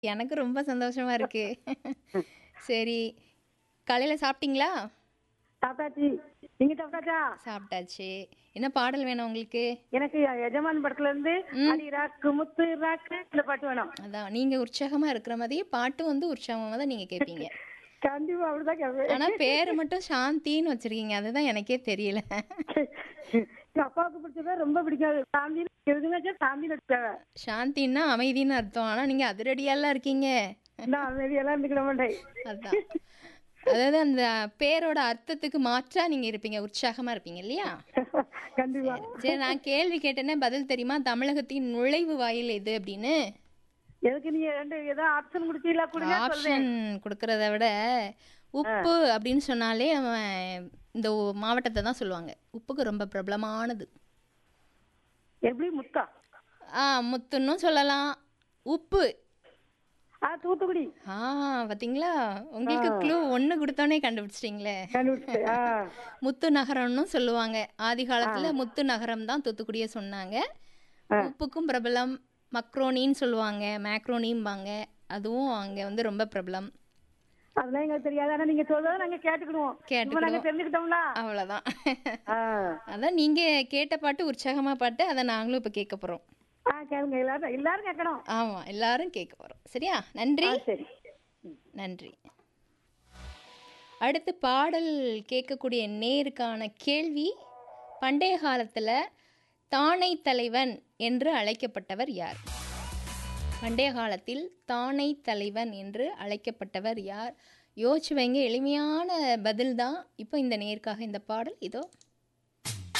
எனக்கு ரொம்ப சந்தோஷமா இருக்கு. சரி. காலையில சாப்பிட்டீங்களா? சாப்பிட்டாச்சு. நீங்க சாப்பிட்டாச்சா? சாப்பிட்டாச்சு. என்ன பாடல் வேணும் உங்களுக்கு? எனக்கு எஜமான் படத்துல இருந்து ம். அடி ராக்கு முத்து ராக்கு இந்த பாட்டு வேணும். அதான் நீங்க உற்சாகமா இருக்கிற மாதிரியே பாட்டும் வந்து உற்சாகமா தான் நீங்க கேட்பீங்க. கண்டிப்பா அப்படிதான் கேட்பேன். ஆனா பேரு மட்டும் சாந்தின்னு வச்சிருக்கீங்க. அதுதான் எனக்கே தெரியல. எங்க அப்பாவுக்கு பிடிச்சதா ரொம்ப பிடிக்காது. சாந்தின்னு எதுனாச்சும் சாந்தின்னு வச்சுக்காங்க. சாந்தின்னா அமைதின்னு அர்த்தம். ஆனா நீங்க அதிரடியாலாம் இருக்கீங்க. நான் அமைதியெல்லாம் இருந்துக்கிட மாட்டேன். அதான். அதாவது அந்த பேரோட அர்த்தத்துக்கு மாற்றா நீங்க இருப்பீங்க. உற்சாகமா இருப்பீங்க இல்லையா? கண்டிப்பா. சரி நான் கேள்வி கேட்டேனே பதில் தெரியுமா? தமிழகத்தின் நுழைவு வாயில் எது அப்படின்னு? எதுக்கு நீங்க ரெண்டு ஏதோ ஆப்ஷன் கொடுத்தீங்களா கொடுங்க சொல்றேன். ஆப்ஷன் கொடுக்கறத விட உப்பு அப்படின்னு சொன்னாலே நம்ம இந்த ஊ- மாவட்டத்தை தான் சொல்லுவாங்க. உப்புக்கு ரொம்ப பிரபலமானது. எப்படி முத்தா? ஆ முத்துன்னும் சொல்லலாம். உப்பு. ஆ தூத்துக்குடி. ஆ பாத்தீங்களா? உங்களுக்கு க்ளூ ஒண்ணு கொடுத்தோனே கண்டுபிடிச்சிட்டீங்களே. கண்டுபிடிச்சு. ஆ. முத்து நகரம்னு சொல்லுவாங்க. ஆதி காலத்துல முத்து நகரம் தான் தூத்துக்குடியை சொன்னாங்க. உப்புக்கும் பிரபலம். மக்ரோனின்னு சொல்லுவாங்க. மேக்ரோனிம்பாங்க. அதுவும் அங்க வந்து ரொம்ப பிரபலம். அதெல்லாம் எங்களுக்கு தெரியாது. ஆனா நீங்க சொல்றதை நாங்க கேட்டுக்கிடுவோம். இப்ப நாங்க கேட்டுக்கிடுவோம். தெரிஞ்சுக்கிட்டோம்ல. அவ்வளவுதான். ஆ. அதான் நீங்க கேட்ட பாட்டு உற்சாகமா பாட்டு அதை நாங்களும் இப்ப கேட்க போறோம். ஆ கேளுங்க எல்லாரும் எல்லாரும் கேட்கணும். ஆமா எல்லாரும் கேட்க போறோம். சரியா? நன்றி. ஆ சரி. நன்றி. அடுத்து பாடல் கேட்கக்கூடிய நேருக்கான கேள்வி பண்டைய காலத்துல தானை தலைவன் என்று அழைக்கப்பட்டவர் யார்? பண்டைய காலத்தில் தானை தலைவன் என்று அழைக்கப்பட்டவர் யார்? யோசிச்சு வைங்க எளிமையான பதில் தான். இப்போ இந்த நேருக்காக இந்த பாடல் இதோ